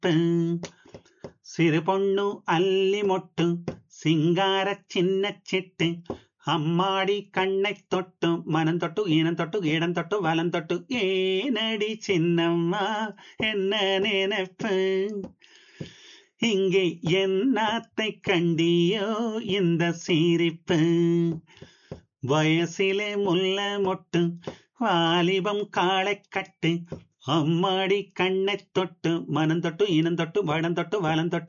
நினைப்பு சிறு பொண்ணு அல்லி மொட்டு சிங்கார சின்ன சிட்டு அம்மாடி கண்ணை தொட்டு மனம் தொட்டு ஈனம் தொட்டு இடம் தொட்டு வலம் தொட்டு ஏனடி சின்னம்மா என்ன நினைப்பு இங்கே என்னாத்தை கண்டியோ இந்த சிரிப்பு வயசிலே முல்ல மொட்டு வாலிபம் காளை கட்டு அம்மாடி கண்ணை தொட்டு மனம் தொட்டு இனம் தொட்டு வடம் தொட்டு வலம் தொட்டு